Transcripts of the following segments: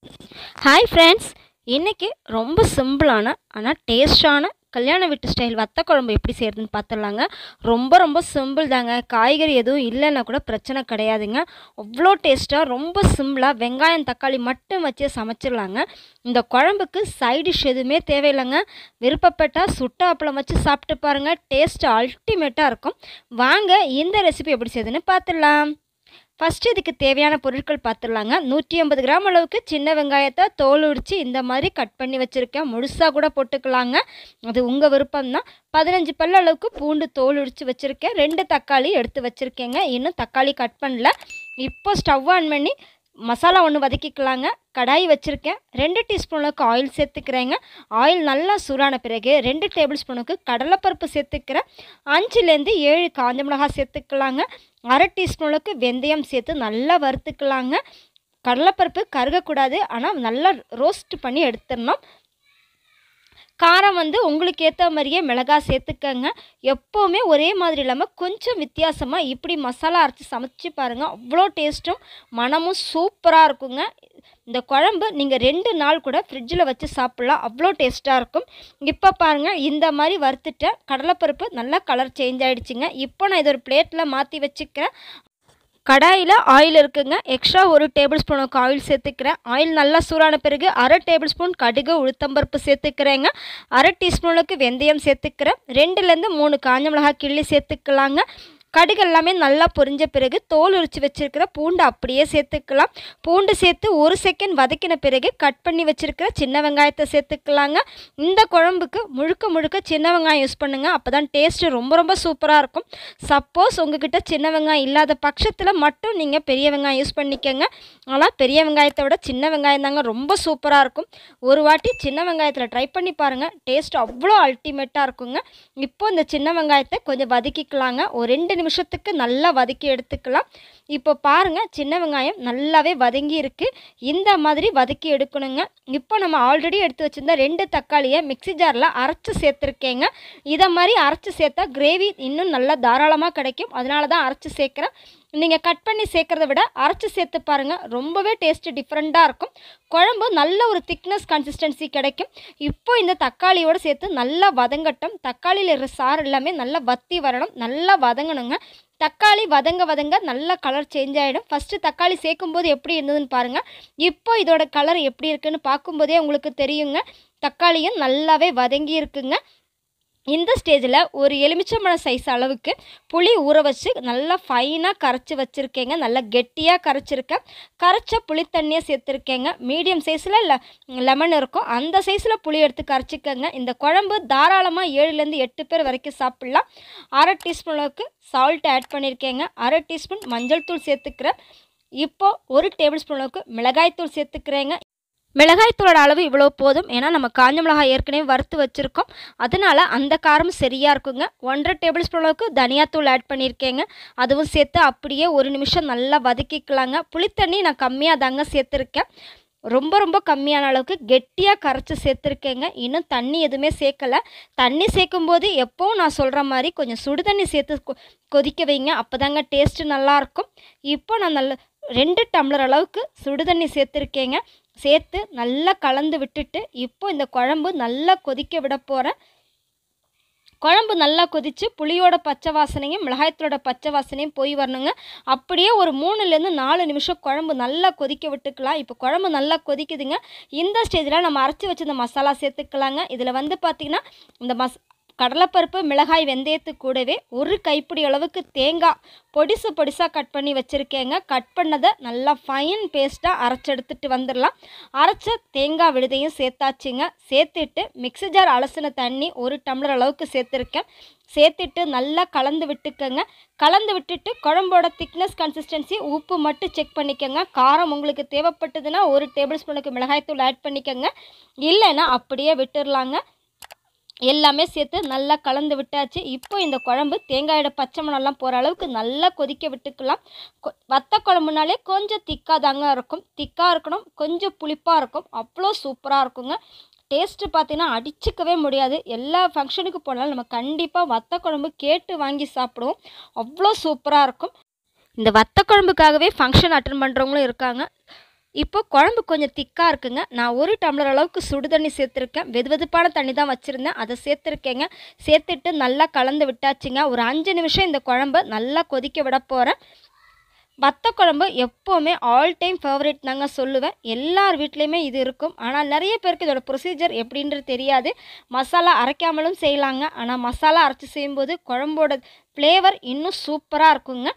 hi friends இன்றைக்கி ரொம்ப சிம்பிளான ஆனால் டேஸ்டான கல்யாண வீட்டு ஸ்டைல் வத்த குழம்பு எப்படி செய்கிறதுன்னு பார்த்துடலாங்க ரொம்ப ரொம்ப சிம்பிள் தாங்க காய்கறி எதுவும் இல்லைன்னா கூட பிரச்சனை கிடையாதுங்க அவ்வளோ டேஸ்ட்டாக ரொம்ப சிம்பிளாக வெங்காயம் தக்காளி மட்டும் வச்சு சமைச்சிடலாங்க இந்த குழம்புக்கு சைட் டிஷ் எதுவுமே தேவையில்லைங்க விருப்பப்பட்டால் சுட்ட அப்பளம் வச்சு சாப்பிட்டு பாருங்கள் டேஸ்ட் அல்டிமேட்டாக இருக்கும் வாங்க இந்த ரெசிபி எப்படி செய்யுதுன்னு பார்த்துடலாம் ஃபஸ்ட்டு இதுக்கு தேவையான பொருட்கள் பார்த்துடலாங்க நூற்றி ஐம்பது கிராம் அளவுக்கு சின்ன வெங்காயத்தை தோல் உரித்து இந்த மாதிரி கட் பண்ணி வச்சுருக்கேன் முழுசாக கூட போட்டுக்கலாங்க அது உங்கள் விருப்பம்தான் பதினஞ்சு பல்ல அளவுக்கு பூண்டு தோல் உரித்து வச்சுருக்கேன் ரெண்டு தக்காளி எடுத்து வச்சுருக்கேங்க இன்னும் தக்காளி கட் பண்ணல இப்போ ஸ்டவ் ஆன் பண்ணி மசாலா ஒன்று வதக்கிக்கலாங்க கடாய் வச்சுருக்கேன் ரெண்டு டீஸ்பூன் அளவுக்கு ஆயில் சேர்த்துக்கிறேங்க ஆயில் நல்லா சூடான பிறகு ரெண்டு டேபிள் ஸ்பூனுக்கு கடலைப்பருப்பு சேர்த்துக்கிறேன் அஞ்சுலேருந்து ஏழு காஞ்ச மிளகாய் சேர்த்துக்கலாங்க அரை டீஸ்பூன் அளவுக்கு வெந்தயம் சேர்த்து நல்லா வறுத்துக்கலாங்க கடலைப்பருப்பு கருகக்கூடாது ஆனால் நல்லா ரோஸ்ட் பண்ணி எடுத்துடணும் காரம் வந்து உங்களுக்கு ஏற்ற மாதிரியே மிளகாய் சேர்த்துக்கங்க எப்போவுமே ஒரே மாதிரி இல்லாமல் கொஞ்சம் வித்தியாசமாக இப்படி மசாலா அரைச்சி சமைச்சு பாருங்கள் அவ்வளோ டேஸ்ட்டும் மனமும் சூப்பராக இருக்குங்க இந்த குழம்பு நீங்கள் ரெண்டு நாள் கூட ஃப்ரிட்ஜில் வச்சு சாப்பிட்லாம் அவ்வளோ டேஸ்ட்டாக இருக்கும் இப்போ பாருங்கள் இந்த மாதிரி வறுத்துட்டேன் கடலைப்பருப்பு நல்லா கலர் சேஞ்ச் ஆகிடுச்சிங்க இப்போ நான் இதை ஒரு பிளேட்டில் மாற்றி வச்சுக்கிறேன் கடாயில் ஆயில் இருக்குங்க எக்ஸ்ட்ரா ஒரு டேபிள் ஸ்பூனுக்கு ஆயில் சேர்த்துக்கிறேன் ஆயில் நல்லா சூடான பிறகு அரை டேபிள் ஸ்பூன் கடுகு உளுத்தம்பருப்பு சேர்த்துக்கிறேங்க அரை டீஸ்பூனுக்கு வெந்தயம் சேர்த்துக்கிறேன் ரெண்டுலேருந்து மூணு காஞ்ச மிளகாய் கிள்ளி சேர்த்துக்கலாங்க கடுகு எல்லாமே நல்லா பொரிஞ்ச பிறகு தோல் உரித்து வச்சுருக்கிற பூண்டு அப்படியே சேர்த்துக்கலாம் பூண்டு சேர்த்து ஒரு செகண்ட் வதக்கின பிறகு கட் பண்ணி வச்சுருக்கிற சின்ன வெங்காயத்தை சேர்த்துக்கலாங்க இந்த குழம்புக்கு முழுக்க முழுக்க சின்ன வெங்காயம் யூஸ் பண்ணுங்கள் அப்போ தான் டேஸ்ட்டு ரொம்ப ரொம்ப சூப்பராக இருக்கும் சப்போஸ் உங்ககிட்ட சின்ன வெங்காயம் இல்லாத பட்சத்தில் மட்டும் நீங்கள் பெரிய வெங்காயம் யூஸ் பண்ணிக்கோங்க ஆனால் பெரிய வெங்காயத்தை விட சின்ன வெங்காயம் தாங்க ரொம்ப சூப்பராக இருக்கும் ஒரு வாட்டி சின்ன வெங்காயத்தில் ட்ரை பண்ணி பாருங்கள் டேஸ்ட் அவ்வளோ அல்டிமேட்டாக இருக்குங்க இப்போ இந்த சின்ன வெங்காயத்தை கொஞ்சம் வதக்கிக்கலாங்க ஒரு ரெண்டு நிமிஷத்துக்கு நல்லா வதக்கி எடுத்துக்கலாம் இப்போ பாருங்கள் சின்ன வெங்காயம் நல்லாவே வதங்கி இருக்குது இந்த மாதிரி வதக்கி எடுக்கணுங்க இப்போ நம்ம ஆல்ரெடி எடுத்து வச்சுருந்த ரெண்டு தக்காளியை மிக்சி ஜாரில் அரைச்சி சேர்த்துருக்கேங்க இதை மாதிரி அரைச்சி சேர்த்தா கிரேவி இன்னும் நல்லா தாராளமாக கிடைக்கும் அதனால தான் அரைச்சி சேர்க்குறேன் நீங்கள் கட் பண்ணி சேர்க்குறத விட அரைச்சி சேர்த்து பாருங்கள் ரொம்பவே டேஸ்ட்டு டிஃப்ரெண்ட்டாக இருக்கும் குழம்பு நல்ல ஒரு திக்னஸ் கன்சிஸ்டன்சி கிடைக்கும் இப்போ இந்த தக்காளியோடு சேர்த்து நல்லா வதங்கட்டும் தக்காளியில் இருக்கிற சாறு எல்லாமே நல்லா வத்தி வரணும் நல்லா வதங்கணுங்க தக்காளி வதங்க வதங்க நல்லா கலர் சேஞ்ச் ஆகிடும் ஃபஸ்ட்டு தக்காளி சேர்க்கும்போது எப்படி இருந்ததுன்னு பாருங்கள் இப்போ இதோட கலர் எப்படி இருக்குன்னு பார்க்கும்போதே உங்களுக்கு தெரியுங்க தக்காளியும் நல்லாவே வதங்கி இருக்குங்க இந்த ஸ்டேஜில் ஒரு எலுமிச்சம்பழம் சைஸ் அளவுக்கு புளி ஊற வச்சு நல்லா ஃபைனாக கரைச்சி வச்சுருக்கேங்க நல்லா கெட்டியாக கரைச்சிருக்கேன் கரைச்ச புளி தண்ணியை சேர்த்துருக்கேங்க மீடியம் சைஸில் இல்லை லெமன் இருக்கும் அந்த சைஸில் புளி எடுத்து கரைச்சிக்கோங்க இந்த குழம்பு தாராளமாக ஏழுலேருந்து எட்டு பேர் வரைக்கும் சாப்பிட்லாம் அரை டீஸ்பூன் அளவுக்கு சால்ட் ஆட் பண்ணியிருக்கேங்க அரை டீஸ்பூன் மஞ்சள் தூள் சேர்த்துக்கிறேன் இப்போ ஒரு டேபிள் ஸ்பூன் அளவுக்கு மிளகாய்த்தூள் சேர்த்துக்கிறேங்க மிளகாய்த்தூளோட அளவு இவ்வளோ போதும் ஏன்னா நம்ம காஞ்ச மிளகாய் ஏற்கனவே வறுத்து வச்சுருக்கோம் அதனால் அந்த காரம் சரியாக இருக்குங்க ஒன்றரை டேபிள் ஸ்பூன் அளவுக்கு தனியாத்தூள் ஆட் பண்ணியிருக்கேங்க அதுவும் சேர்த்து அப்படியே ஒரு நிமிஷம் நல்லா வதக்கிக்கலாங்க புளித்தண்ணி நான் கம்மியாக தாங்க சேர்த்துருக்கேன் ரொம்ப ரொம்ப கம்மியான அளவுக்கு கெட்டியாக கரைச்சி சேர்த்துருக்கேங்க இன்னும் தண்ணி எதுவுமே சேர்க்கலை தண்ணி சேர்க்கும்போது எப்போவும் நான் சொல்கிற மாதிரி கொஞ்சம் சுடு தண்ணி சேர்த்து கொ கொதிக்க வைங்க அப்போ தாங்க டேஸ்ட்டு நல்லாயிருக்கும் இப்போ நான் நல்ல ரெண்டு டம்ளர் அளவுக்கு சுடு தண்ணி சேர்த்துருக்கேங்க சேர்த்து நல்லா கலந்து விட்டுட்டு இப்போ இந்த குழம்பு நல்லா கொதிக்க விட போகிறேன் குழம்பு நல்லா கொதித்து புளியோட பச்சை வாசனையும் மிளகாயத்தோட பச்சை வாசனையும் போய் வரணுங்க அப்படியே ஒரு மூணுலேருந்து நாலு நிமிஷம் குழம்பு நல்லா கொதிக்க விட்டுக்கலாம் இப்போ குழம்பு நல்லா கொதிக்குதுங்க இந்த ஸ்டேஜில் நம்ம அரைச்சி வச்சிருந்த மசாலா சேர்த்துக்கலாங்க இதில் வந்து பார்த்திங்கன்னா இந்த மஸ் கடலைப்பருப்பு மிளகாய் வெந்தயத்து கூடவே ஒரு கைப்பிடி அளவுக்கு தேங்காய் பொடிசு பொடிசாக கட் பண்ணி வச்சுருக்கேங்க கட் பண்ணதை நல்லா ஃபைன் பேஸ்ட்டாக அரைச்சி எடுத்துகிட்டு வந்துடலாம் அரைச்ச தேங்காய் விழுதையும் சேர்த்தாச்சுங்க சேர்த்துட்டு மிக்ஸி ஜார் அலசின தண்ணி ஒரு டம்ளர் அளவுக்கு சேர்த்துருக்கேன் சேர்த்துட்டு நல்லா கலந்து விட்டுக்கோங்க கலந்து விட்டுட்டு குழம்போட திக்னஸ் கன்சிஸ்டன்சி உப்பு மட்டும் செக் பண்ணிக்கோங்க காரம் உங்களுக்கு தேவைப்பட்டதுன்னா ஒரு டேபிள் ஸ்பூனுக்கு மிளகாய்த்தூள் ஆட் பண்ணிக்கோங்க இல்லைன்னா அப்படியே விட்டுடலாங்க எல்லாமே சேர்த்து நல்லா கலந்து விட்டாச்சு இப்போ இந்த குழம்பு தேங்காயோட பச்சை மணம்லாம் போகிற அளவுக்கு நல்லா கொதிக்க விட்டுக்கலாம் கொ வத்த குழம்புனாலே கொஞ்சம் திக்காக தாங்க இருக்கும் திக்காக இருக்கணும் கொஞ்சம் புளிப்பாக இருக்கும் அவ்வளோ சூப்பராக இருக்குங்க டேஸ்ட்டு பார்த்தீங்கன்னா அடிச்சுக்கவே முடியாது எல்லா ஃபங்க்ஷனுக்கு போனாலும் நம்ம கண்டிப்பாக வத்த குழம்பு கேட்டு வாங்கி சாப்பிடுவோம் அவ்வளோ சூப்பராக இருக்கும் இந்த வத்த குழம்புக்காகவே ஃபங்க்ஷன் அட்டன் பண்ணுறவங்களும் இருக்காங்க இப்போ குழம்பு கொஞ்சம் திக்காக இருக்குங்க நான் ஒரு டம்ளர் அளவுக்கு சுடு தண்ணி சேர்த்துருக்கேன் வெது வெதுப்பான தண்ணி தான் வச்சுருந்தேன் அதை சேர்த்துருக்கேங்க சேர்த்துட்டு நல்லா கலந்து விட்டாச்சுங்க ஒரு அஞ்சு நிமிஷம் இந்த குழம்பு நல்லா கொதிக்க விட போகிறேன் வத்த குழம்பு எப்போவுமே ஆல் டைம் ஃபேவரட் தாங்க சொல்லுவேன் எல்லார் வீட்லேயுமே இது இருக்கும் ஆனால் நிறைய பேருக்கு இதோட ப்ரொசீஜர் எப்படின்றது தெரியாது மசாலா அரைக்காமலும் செய்யலாங்க ஆனால் மசாலா அரைச்சி செய்யும்போது குழம்போட ஃப்ளேவர் இன்னும் சூப்பராக இருக்குங்க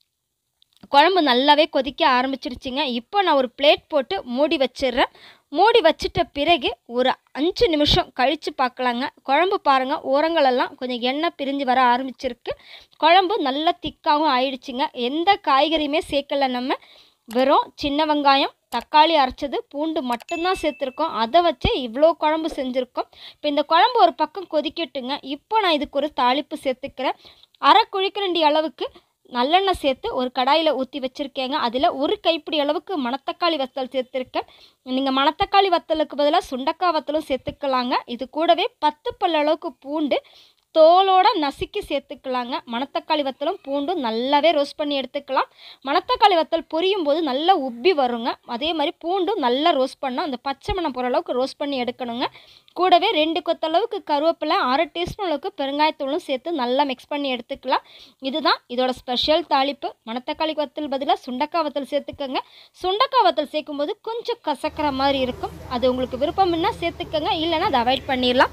குழம்பு நல்லாவே கொதிக்க ஆரம்பிச்சிருச்சுங்க இப்போ நான் ஒரு பிளேட் போட்டு மூடி வச்சிடுறேன் மூடி வச்சிட்ட பிறகு ஒரு அஞ்சு நிமிஷம் கழித்து பார்க்கலாங்க குழம்பு பாருங்கள் ஓரங்களெல்லாம் கொஞ்சம் எண்ணெய் பிரிஞ்சு வர ஆரம்பிச்சிருக்கு குழம்பு நல்லா திக்காகவும் ஆயிடுச்சுங்க எந்த காய்கறியுமே சேர்க்கல நம்ம வெறும் சின்ன வெங்காயம் தக்காளி அரைச்சது பூண்டு மட்டும்தான் சேர்த்துருக்கோம் அதை வச்சே இவ்வளோ குழம்பு செஞ்சுருக்கோம் இப்போ இந்த குழம்பு ஒரு பக்கம் கொதிக்கட்டுங்க இப்போ நான் இதுக்கு ஒரு தாளிப்பு சேர்த்துக்கிறேன் அரை குழிக்கரண்டி அளவுக்கு நல்லெண்ணெய் சேர்த்து ஒரு கடாயில் ஊற்றி வச்சுருக்கேங்க அதில் ஒரு கைப்பிடி அளவுக்கு மணத்தக்காளி வத்தல் சேர்த்துருக்கேன் நீங்கள் மணத்தக்காளி வத்தலுக்கு பதிலாக சுண்டக்காய் வத்தலும் சேர்த்துக்கலாங்க இது கூடவே பத்து பல் அளவுக்கு பூண்டு தோலோட நசுக்கி சேர்த்துக்கலாங்க மணத்தக்காளி வத்தலும் பூண்டும் நல்லாவே ரோஸ்ட் பண்ணி எடுத்துக்கலாம் மணத்தக்காளி வத்தல் பொரியும் போது நல்லா உப்பி வருங்க அதே மாதிரி பூண்டும் நல்லா ரோஸ்ட் பண்ணோம் அந்த பச்சை மணம் போகிற அளவுக்கு ரோஸ்ட் பண்ணி எடுக்கணுங்க கூடவே ரெண்டு கொத்தளவுக்கு கருவேப்பிலை அரை டீஸ்பூன் அளவுக்கு பெருங்காயத்தூளும் சேர்த்து நல்லா மிக்ஸ் பண்ணி எடுத்துக்கலாம் இதுதான் இதோட ஸ்பெஷல் தாளிப்பு மணத்தக்காளி வத்தல் பதிலாக சுண்டக்காய் வத்தல் சேர்த்துக்கோங்க சுண்டக்காய் வத்தல் சேர்க்கும்போது கொஞ்சம் கசக்கிற மாதிரி இருக்கும் அது உங்களுக்கு விருப்பம்னா சேர்த்துக்கோங்க இல்லைன்னா அதை அவாய்ட் பண்ணிடலாம்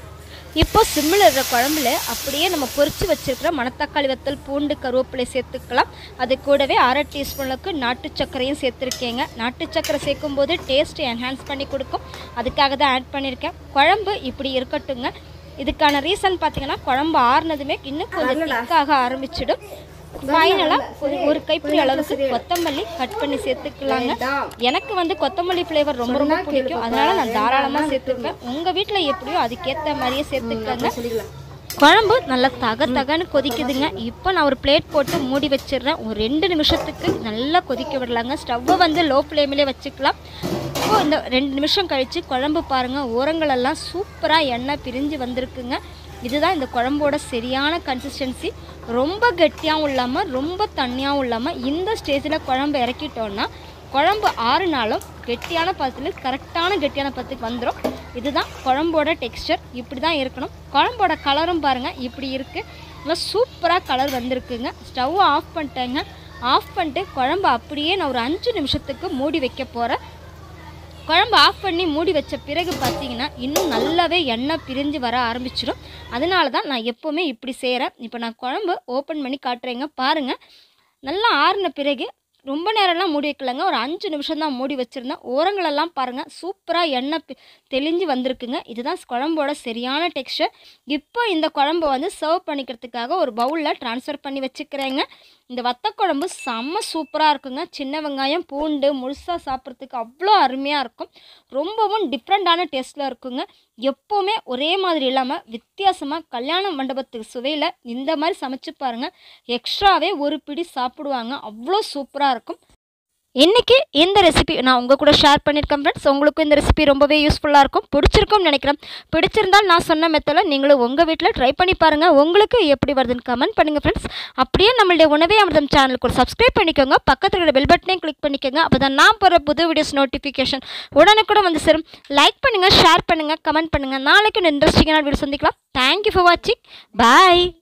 இப்போ சிம்மில் இருக்கிற குழம்புல அப்படியே நம்ம பொரிச்சு வச்சிருக்கிற மணத்தக்காளி வத்தல் பூண்டு கருவேப்பிலை சேர்த்துக்கலாம் அது கூடவே அரை டீஸ்பூனுக்கு நாட்டு சர்க்கரையும் சேர்த்துருக்கேங்க நாட்டு சர்க்கரை சேர்க்கும் போது டேஸ்ட் என்ஹான்ஸ் பண்ணி கொடுக்கும் அதுக்காக தான் ஆட் பண்ணியிருக்கேன் குழம்பு இப்படி இருக்கட்டுங்க இதுக்கான ரீசன் பார்த்தீங்கன்னா குழம்பு ஆறுனதுமே இன்னும் கொஞ்சம் திக்காக ஆரம்பிச்சிடும் ஃபைனலாக ஒரு ஒரு கைப்பிடி அளவுக்கு கொத்தமல்லி கட் பண்ணி சேர்த்துக்கலாங்க எனக்கு வந்து கொத்தமல்லி ஃப்ளேவர் ரொம்ப ரொம்ப பிடிக்கும் அதனால நான் தாராளமாக சேர்த்துப்பேன் உங்கள் வீட்டில் எப்படியோ அதுக்கேற்ற மாதிரியே சேர்த்துக்கங்க குழம்பு நல்லா தக தகன்னு கொதிக்குதுங்க இப்போ நான் ஒரு பிளேட் போட்டு மூடி வச்சிடுறேன் ஒரு ரெண்டு நிமிஷத்துக்கு நல்லா கொதிக்க விடலாங்க ஸ்டவ்வை வந்து லோ ஃப்ளேமிலே வச்சுக்கலாம் இப்போ இந்த ரெண்டு நிமிஷம் கழித்து குழம்பு பாருங்கள் ஓரங்களெல்லாம் சூப்பராக எண்ணெய் பிரிஞ்சு வந்திருக்குங்க இதுதான் இந்த குழம்போட சரியான கன்சிஸ்டன்சி ரொம்ப கெட்டியாகவும் இல்லாமல் ரொம்ப தண்ணியாகவும் இல்லாமல் இந்த ஸ்டேஜில் குழம்பு இறக்கிட்டோன்னா குழம்பு ஆறு நாளும் கெட்டியான பதத்தில் கரெக்டான கெட்டியான பதத்துக்கு வந்துடும் இதுதான் குழம்போட டெக்ஸ்டர் இப்படி தான் இருக்கணும் குழம்போட கலரும் பாருங்கள் இப்படி இருக்குது நல்லா சூப்பராக கலர் வந்திருக்குங்க ஸ்டவ்வை ஆஃப் பண்ணிட்டேங்க ஆஃப் பண்ணிட்டு குழம்பு அப்படியே நான் ஒரு அஞ்சு நிமிஷத்துக்கு மூடி வைக்க போகிறேன் குழம்பு ஆஃப் பண்ணி மூடி வச்ச பிறகு பார்த்தீங்கன்னா இன்னும் நல்லாவே எண்ணெய் பிரிஞ்சு வர ஆரம்பிச்சிடும் அதனால தான் நான் எப்போவுமே இப்படி செய்கிறேன் இப்போ நான் குழம்பு ஓப்பன் பண்ணி காட்டுறேங்க பாருங்கள் நல்லா ஆறின பிறகு ரொம்ப நேரம்லாம் மூடி வைக்கலங்க ஒரு அஞ்சு நிமிஷம் தான் மூடி வச்சுருந்தேன் ஓரங்களெல்லாம் பாருங்கள் சூப்பராக எண்ணெய் பி- தெளிஞ்சு வந்திருக்குங்க இதுதான் குழம்போட சரியான டெக்ஸ்டர் இப்போ இந்த குழம்பு வந்து சர்வ் பண்ணிக்கிறதுக்காக ஒரு பவுலில் ட்ரான்ஸ்ஃபர் பண்ணி வச்சுக்கிறேங்க இந்த வத்தக்குழம்பு செம்ம சூப்பராக இருக்குங்க சின்ன வெங்காயம் பூண்டு முழுசாக சாப்பிட்றதுக்கு அவ்வளோ அருமையாக இருக்கும் ரொம்பவும் டிஃப்ரெண்ட்டான டேஸ்ட்டில் இருக்குங்க எப்போவுமே ஒரே மாதிரி இல்லாமல் வித்தியாசமாக கல்யாண மண்டபத்துக்கு சுவையில் இந்த மாதிரி சமைச்சு பாருங்கள் எக்ஸ்ட்ராவே ஒரு பிடி சாப்பிடுவாங்க அவ்வளோ சூப்பராக இருக்கும் இன்றைக்கி இந்த ரெசிபி நான் உங்கள் கூட ஷேர் பண்ணியிருக்கேன் ஃப்ரெண்ட்ஸ் உங்களுக்கும் இந்த ரெசிபி ரொம்பவே யூஸ்ஃபுல்லாக இருக்கும் பிடிச்சிருக்கும்னு நினைக்கிறேன் பிடிச்சிருந்தால் நான் சொன்ன மெத்தடில் நீங்களும் உங்கள் வீட்டில் ட்ரை பண்ணி பாருங்கள் உங்களுக்கு எப்படி வருதுன்னு கமெண்ட் பண்ணுங்கள் ஃப்ரெண்ட்ஸ் அப்படியே நம்மளுடைய உணவே அமிர்தம் சேனலுக்கு ஒரு சப்ஸ்கிரைப் பண்ணிக்கோங்க பக்கத்தில் இருக்கிற பெல் பட்டனையும் கிளிக் பண்ணிக்கோங்க அப்போ தான் நான் போகிற புது வீடியோஸ் நோட்டிஃபிகேஷன் உடனுக்குடன் வந்து சேரும் லைக் பண்ணுங்கள் ஷேர் பண்ணுங்கள் கமெண்ட் பண்ணுங்கள் நாளைக்கு இன்ட்ரெஸ்டிங்கான வீடியோ சந்திக்கலாம் தேங்க்யூ ஃபார் வாட்சிங் பாய்